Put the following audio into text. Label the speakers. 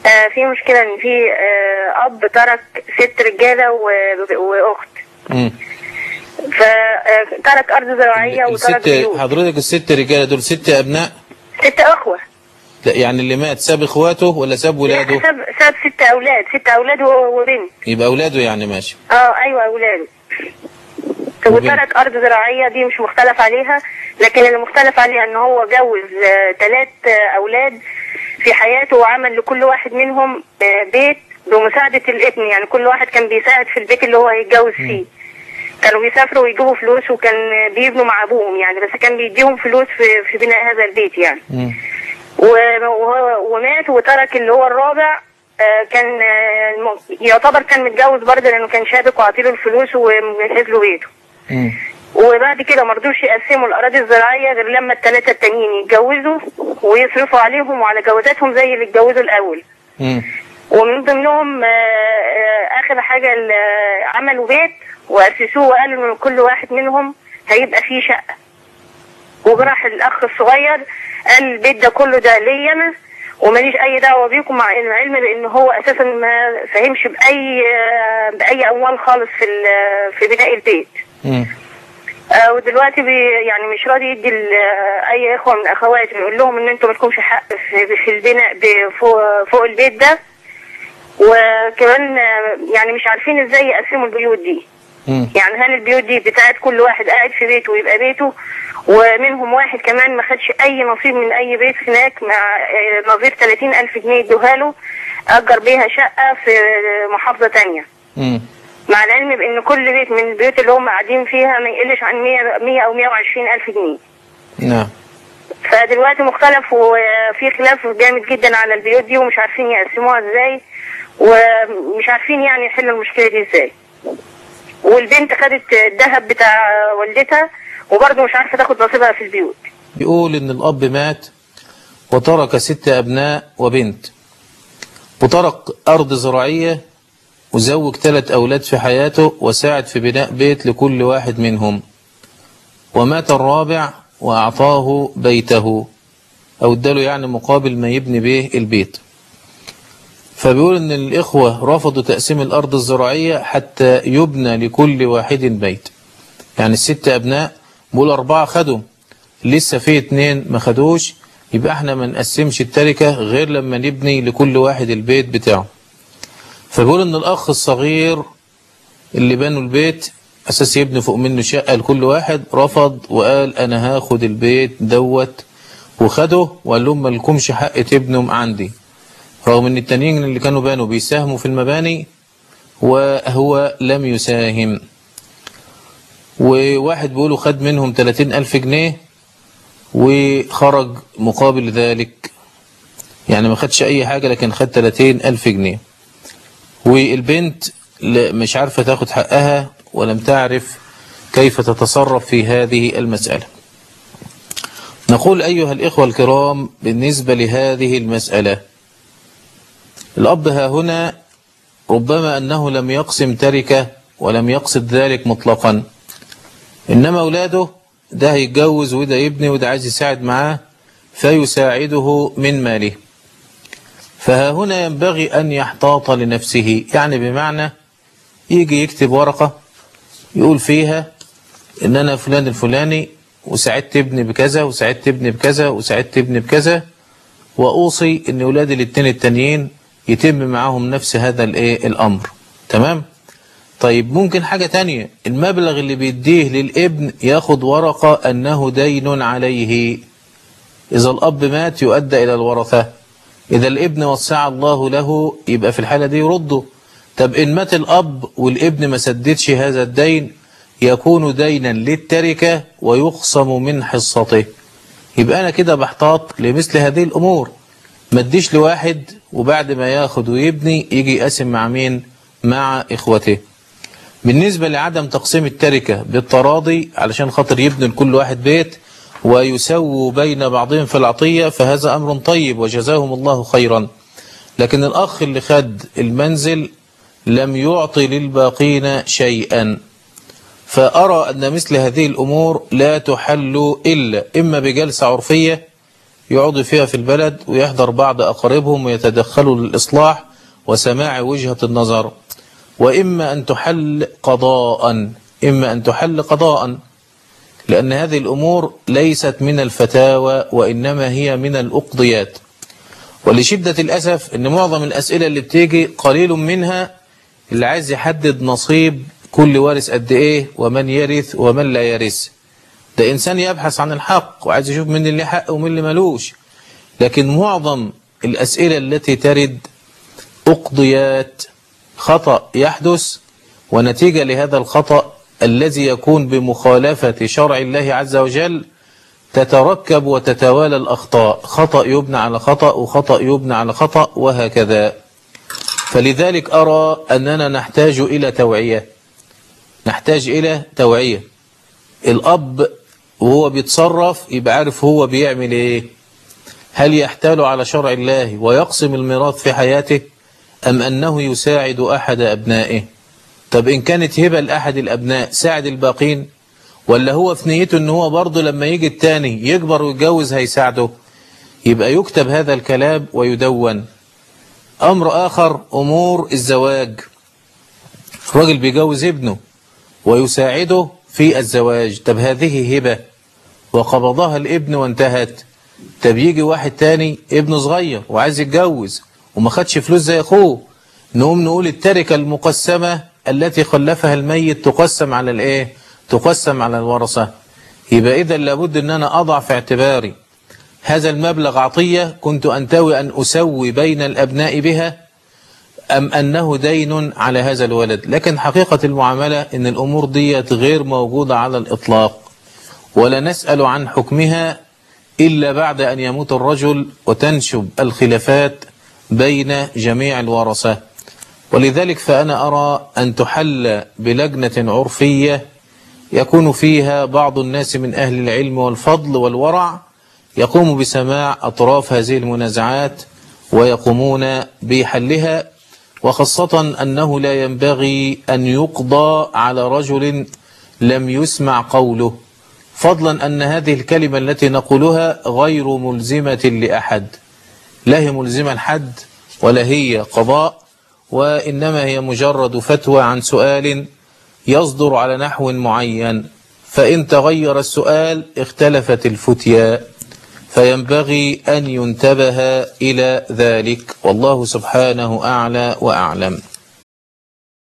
Speaker 1: آه في مشكلة ان في آه اب ترك ست رجالة و- واخت
Speaker 2: مم.
Speaker 1: فترك ارض زراعية وترك
Speaker 2: الست
Speaker 1: بيوت
Speaker 2: حضرتك الست رجالة دول ست أبناء
Speaker 1: ست اخوة
Speaker 2: لا يعني اللي مات ساب إخواته ولا ساب ولاده
Speaker 1: ساب ساب ست اولاد ست اولاد و- وبنت
Speaker 2: يبقى أولاده يعني ماشي
Speaker 1: اه ايوه اولاده وترك ارض زراعيه دي مش مختلف عليها لكن اللي مختلف عليها ان هو جوز ثلاث اولاد في حياته وعمل لكل واحد منهم آه، بيت بمساعده الابن يعني كل واحد كان بيساعد في البيت اللي هو هيتجوز فيه كانوا بيسافروا ويجيبوا فلوس وكان بيبنوا مع ابوهم يعني بس كان بيديهم فلوس في, في بناء هذا البيت يعني
Speaker 2: مم.
Speaker 1: و- وهو- ومات وترك اللي هو الرابع آه، كان آه، الم- يعتبر كان متجوز برضه لانه كان شابك وعطيله الفلوس ومجهز له بيته
Speaker 2: مم.
Speaker 1: وبعد كده ما رضوش يقسموا الاراضي الزراعيه غير لما الثلاثه التانيين يتجوزوا ويصرفوا عليهم وعلى جوازاتهم زي اللي اتجوزوا الاول
Speaker 2: مم.
Speaker 1: ومن ضمنهم آه، آه، اخر حاجه ال- آه، عملوا بيت واسسوه وقالوا ان كل واحد منهم هيبقى فيه شقه وراح الاخ الصغير قال البيت ده كله ده ليا انا وماليش اي دعوه بيكم مع العلم بان هو اساسا ما فهمش باي آه، باي اموال خالص في ال- في بناء البيت
Speaker 2: مم.
Speaker 1: آه، ودلوقتي بي يعني مش راضي يدي ل- آه، اي اخوه من اخواته يقول لهم ان انتم مالكمش حق في, في البناء ب- فوق, فوق البيت ده وكمان آه، يعني مش عارفين ازاي يقسموا البيوت دي
Speaker 2: مم.
Speaker 1: يعني هل البيوت دي بتاعت كل واحد قاعد في بيته ويبقى بيته ومنهم واحد كمان ما خدش اي نصيب من اي بيت هناك مع آه، نظير 30 الف جنيه ادوها له اجر بيها شقه في محافظه تانية
Speaker 2: مم.
Speaker 1: مع العلم بان كل بيت من البيوت اللي هم قاعدين فيها ما يقلش عن 100 100 او 120 الف جنيه
Speaker 2: نعم
Speaker 1: فدلوقتي مختلف وفي خلاف جامد جدا على البيوت دي ومش عارفين يقسموها ازاي ومش عارفين يعني يحلوا المشكله دي ازاي والبنت خدت الذهب بتاع والدتها وبرضه مش عارفه تاخد نصيبها في البيوت
Speaker 2: بيقول إن الأب مات وترك ست أبناء وبنت وترك أرض زراعية وزوج ثلاث أولاد في حياته وساعد في بناء بيت لكل واحد منهم ومات الرابع وأعطاه بيته أو اداله يعني مقابل ما يبني به البيت فبيقول إن الإخوة رفضوا تقسيم الأرض الزراعية حتى يبنى لكل واحد بيت يعني الست أبناء بيقول أربعة خدوا لسه في اتنين ما خدوش يبقى احنا ما نقسمش التركة غير لما نبني لكل واحد البيت بتاعه فبيقول ان الاخ الصغير اللي بنوا البيت اساس يبني فوق منه شقة لكل واحد رفض وقال انا هاخد البيت دوت وخده وقال لهم مالكمش حق تبنوا عندي رغم ان التانيين اللي كانوا بانوا بيساهموا في المباني وهو لم يساهم وواحد بيقولوا خد منهم 30 ألف جنيه وخرج مقابل ذلك يعني ما خدش أي حاجة لكن خد 30 ألف جنيه والبنت لا- مش عارفة تاخد حقها ولم تعرف كيف تتصرف في هذه المسألة نقول أيها الإخوة الكرام بالنسبة لهذه المسألة الأب ها هنا ربما أنه لم يقسم تركة ولم يقصد ذلك مطلقا إنما أولاده ده هيتجوز وده يبني وده عايز يساعد معاه فيساعده من ماله فها هنا ينبغي أن يحتاط لنفسه يعني بمعنى يجي يكتب ورقة يقول فيها إن أنا فلان الفلاني وساعدت ابني بكذا وساعدت ابني بكذا وساعدت ابني بكذا وأوصي إن أولادي الاتنين التانيين يتم معاهم نفس هذا الإيه الأمر تمام؟ طيب ممكن حاجة تانية المبلغ اللي بيديه للابن ياخد ورقة أنه دين عليه إذا الأب مات يؤدى إلى الورثة إذا الابن وسع الله له يبقى في الحالة دي يرده طب إن مات الأب والابن ما سددش هذا الدين يكون دينا للتركة ويخصم من حصته يبقى أنا كده بحتاط لمثل هذه الأمور ما اديش لواحد وبعد ما ياخد ويبني يجي يقسم مع مين مع إخوته بالنسبة لعدم تقسيم التركة بالتراضي علشان خاطر يبنوا لكل واحد بيت ويسووا بين بعضهم في العطية فهذا أمر طيب وجزاهم الله خيرا لكن الأخ اللي خد المنزل لم يعطي للباقين شيئا فأرى أن مثل هذه الأمور لا تحل إلا إما بجلسة عرفية يقعدوا فيها في البلد ويحضر بعض أقاربهم ويتدخلوا للإصلاح وسماع وجهة النظر وإما أن تحل قضاء إما أن تحل قضاء لأن هذه الأمور ليست من الفتاوى وإنما هي من الأقضيات ولشدة الأسف أن معظم الأسئلة اللي بتيجي قليل منها اللي عايز يحدد نصيب كل وارث قد إيه ومن يرث ومن لا يرث ده إنسان يبحث عن الحق وعايز يشوف من اللي حق ومن اللي ملوش لكن معظم الأسئلة التي ترد أقضيات خطأ يحدث ونتيجة لهذا الخطأ الذي يكون بمخالفة شرع الله عز وجل تتركب وتتوالى الأخطاء خطأ يبنى على خطأ وخطأ يبنى على خطأ وهكذا فلذلك أرى أننا نحتاج إلى توعية نحتاج إلى توعية الأب وهو بيتصرف يبقى عارف هو بيعمل إيه هل يحتال على شرع الله ويقسم الميراث في حياته أم أنه يساعد أحد أبنائه طب إن كانت هبة لأحد الأبناء ساعد الباقين ولا هو في نيته أن هو برضه لما يجي التاني يكبر ويتجوز هيساعده يبقى يكتب هذا الكلام ويدون أمر آخر أمور الزواج الراجل بيجوز ابنه ويساعده في الزواج طب هذه هبة وقبضها الابن وانتهت طب يجي واحد تاني ابنه صغير وعايز يتجوز وما خدش فلوس زي اخوه نقوم نقول التركة المقسمة التي خلفها الميت تقسم على الايه تقسم على الورثة يبقى اذا لابد ان انا اضع في اعتباري هذا المبلغ عطية كنت انتوي ان اسوي بين الابناء بها ام انه دين على هذا الولد لكن حقيقة المعاملة ان الامور ديت غير موجودة على الاطلاق ولا نسأل عن حكمها إلا بعد أن يموت الرجل وتنشب الخلافات بين جميع الورثة ولذلك فأنا أرى أن تحل بلجنة عرفية يكون فيها بعض الناس من أهل العلم والفضل والورع يقوم بسماع أطراف هذه المنازعات ويقومون بحلها وخاصة أنه لا ينبغي أن يقضى على رجل لم يسمع قوله فضلا أن هذه الكلمة التي نقولها غير ملزمة لأحد لا هي ملزمة لحد ولا هي قضاء وإنما هي مجرد فتوى عن سؤال يصدر على نحو معين فإن تغير السؤال اختلفت الفتيا فينبغي أن ينتبه إلى ذلك والله سبحانه أعلى وأعلم